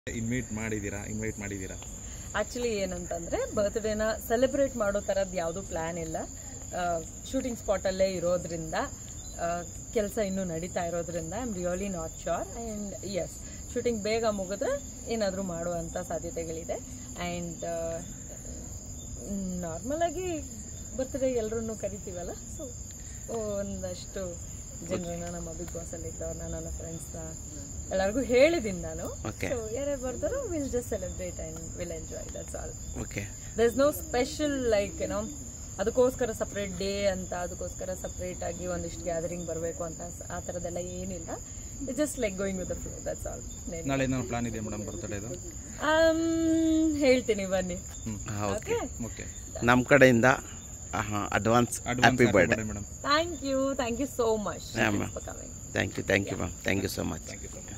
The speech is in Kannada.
ಇನ್ವೈಟ್ ಮಾಡಿದ್ದೀರಾ ಇನ್ವೈಟ್ ಮಾಡಿದ್ದೀರಾ ಆ್ಯಕ್ಚುಲಿ ಏನಂತಂದರೆ ಬರ್ತ್ಡೇನ ಸೆಲೆಬ್ರೇಟ್ ಮಾಡೋ ಥರದ್ದು ಯಾವುದೂ ಪ್ಲ್ಯಾನ್ ಇಲ್ಲ ಶೂಟಿಂಗ್ ಸ್ಪಾಟಲ್ಲೇ ಇರೋದ್ರಿಂದ ಕೆಲಸ ಇನ್ನೂ ನಡೀತಾ ಇರೋದ್ರಿಂದ I am really not sure and as shooting ಬೇಗ ಮುಗಿದ್ರೆ ಏನಾದರೂ ಮಾಡುವಂಥ ಸಾಧ್ಯತೆಗಳಿದೆ ಆ್ಯಂಡ್ ನಾರ್ಮಲಾಗಿ ಬರ್ತ್ಡೇ ಎಲ್ಲರನ್ನೂ ಕರಿತೀವಲ್ಲ ಸೊ ಒಂದಷ್ಟು ಜನರನ್ನ ನಮ್ಮ ಬಿಗ್ ಬಾಸಲ್ಲಿ ಇದ್ದವ್ರನ್ನ ನನ್ನ ಫ್ರೆಂಡ್ಸ್ನ ಎಲ್ಲರಿಗೂ ಹೇಳಿದ್ದೀನಿ ನಾನು Okay. ಸೊ ಯಾರ್ಯಾರು ಬರ್ತಾರೋ will just celebrate and will enjoy that's all okay there is no special like ಏನೋ ಅದಕ್ಕೋಸ್ಕರ ಸಪ್ರೇಟ್ ಡೇ ಅಂತ ಅದಕ್ಕೋಸ್ಕರ ಸಪ್ರೇಟ್ ಆಗಿ ಒಂದಿಷ್ಟು ಗ್ಯಾದರಿಂಗ್ ಬರಬೇಕು ಅಂತ ಸ- ಆ ಥರದ್ದೆಲ್ಲ ಏನಿಲ್ಲ it just like going with the flow that's all ನಾಳೆ ಏನಾದ್ರು ಪ್ಲಾನ್ ಇದೆ ಮೇಡಮ್ ಬರ್ತಡೇದು ಹೇಳ್ತೀನಿ ಬನ್ನಿ ಓಕೆ ಓಕೆ ನಮ್ಮ ಕಡೆಯಿಂದ advance advance happy birthday madam thank you thank you so much Yeah, ma'am. For coming thank you thank you ma'am thank you so much thank you so much